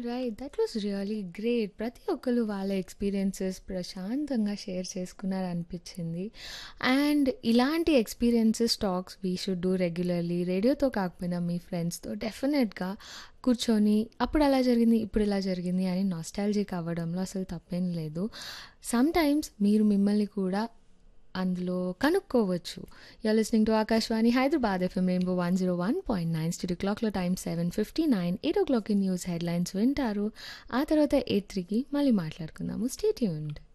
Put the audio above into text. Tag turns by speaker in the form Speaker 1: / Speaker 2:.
Speaker 1: right that was really great ప్రతి ఒక్కరు వాళ్ళ ఎక్స్పీరియన్సెస్ ప్రశాంతంగా షేర్ చేసుకున్నారు అనిపించింది అండ్ ఇలాంటి experiences talks we should do regularly రేడియోతో కాకపోయినా మీ ఫ్రెండ్స్తో డెఫినెట్గా కూర్చొని అప్పుడు అలా జరిగింది ఇప్పుడు ఇలా జరిగింది అని నాస్టాలజిక్ అవ్వడంలో అసలు తప్పేం లేదు సమ్ టైమ్స్ మీరు మిమ్మల్ని కూడా అందులో కనుక్కోవచ్చు you're listening to Akashvani Hyderabad FM rainbow one zero one point nine studio క్లాక్లో time seven fifty nine eight ఓ క్లాక్కి న్యూస్ హెడ్లైన్స్ వింటారు ఆ తర్వాత ఎయిట్ త్రీకి మళ్ళీ మాట్లాడుకుందాము స్టేట్యూన్డ్